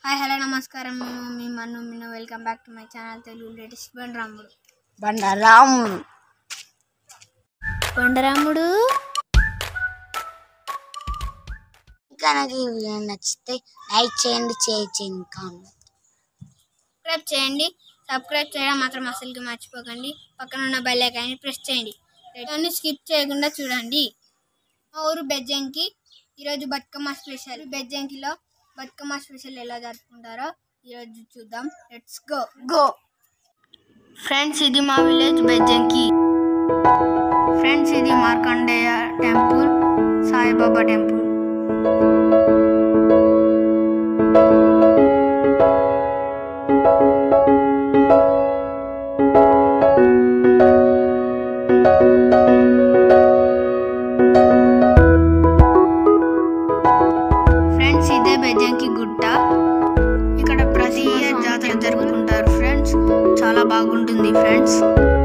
hi hello నమస్కారం మేము మీ Mannu Minnu welcome back to my channel Telugu latest బండరాముడు బండరాముడు బండరాముడు ఇంకా నాకు ఈ వీడియో నచ్చితే లైక్ చేయండి షేర్ చేయండి కామెంట్ సబ్స్క్రైబ్ చేయండి సబ్స్క్రైబ్ చేయడం మాత్రం అసలుకి మర్చిపోకండి పక్కన ఉన్న బెల్ ఐకాన్ని ప్రెస్ చేయండి వీడియోని స్కిప్ చేయకుండా చూడండి మా ఊరు బెజ్జంకి ఈరోజు బతుకమ్మ స్పెషల్ బెజ్జంకిలో బతుకమ్మ స్పెషల్ ఎలా జరుపుకుంటారో ఈరోజు చూద్దాం లెట్స్ గో గో ఫ్రెండ్స్ ఇది మా విలేజ్ బెజ్జంకి ఫ్రెండ్స్ ఇది Markandeya temple Saibaba temple friends ఇదే బెజ్జంకి గుట్ట ఇక్కడ ప్రతి ఇయర్ జాతర జరుపుకుంటారు ఫ్రెండ్స్ చాలా బాగుంటుంది ఫ్రెండ్స్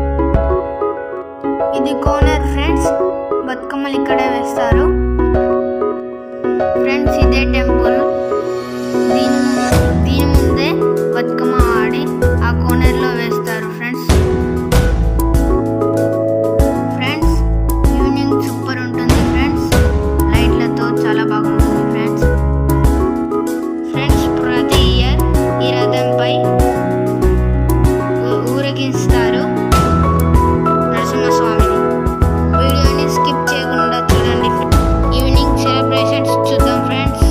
ఇది కోనర్ ఫ్రెండ్స్ బతుకమ్మలు ఇక్కడే వేస్తారు ఫ్రెండ్స్ ఇదే టెంపుల్ దీని దీని ముందే బతుకమ్మ ఆడి ఆ కోనర్లో వేస్తారు ఫ్రెండ్స్ ఫ్రెండ్స్ ఈవినింగ్ సూపర్ ఉంటుంది ఫ్రెండ్స్ లైట్లతో చాలా బాగుంటుంది ఫ్రెండ్స్ ఫ్రెండ్స్ ప్రతి ఇయర్ ఈ రథంపై ఊ- ఊరేగిస్తారు నరసింహస్వామిని వీడియోని స్కిప్ చేయకుండా చూడండి ఈవినింగ్ సెలబ్రేషన్స్ చూద్దాం friends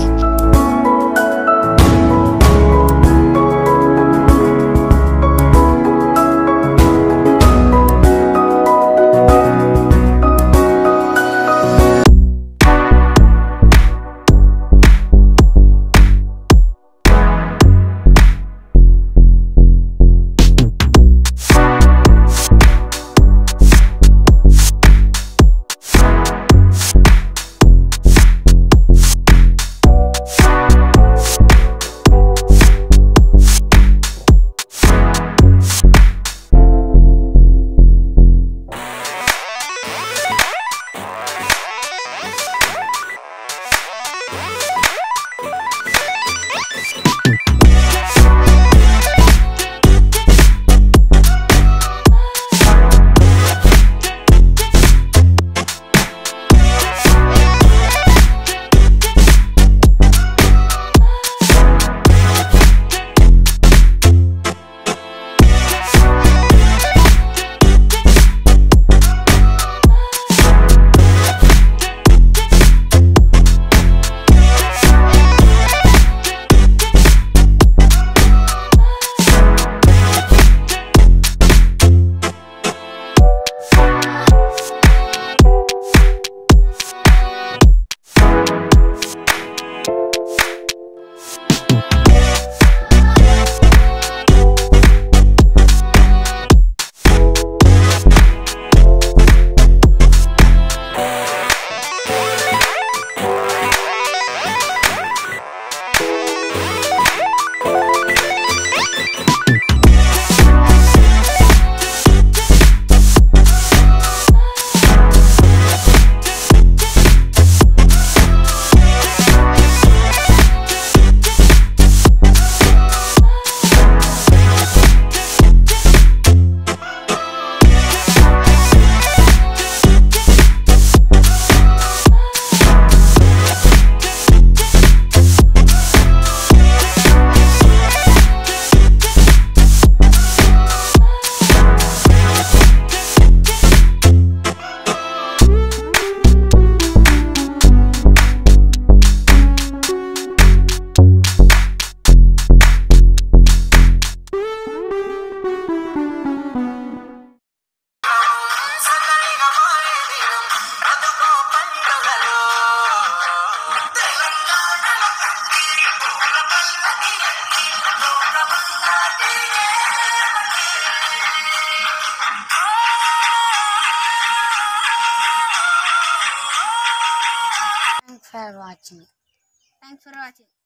thanks for watching thanks for watching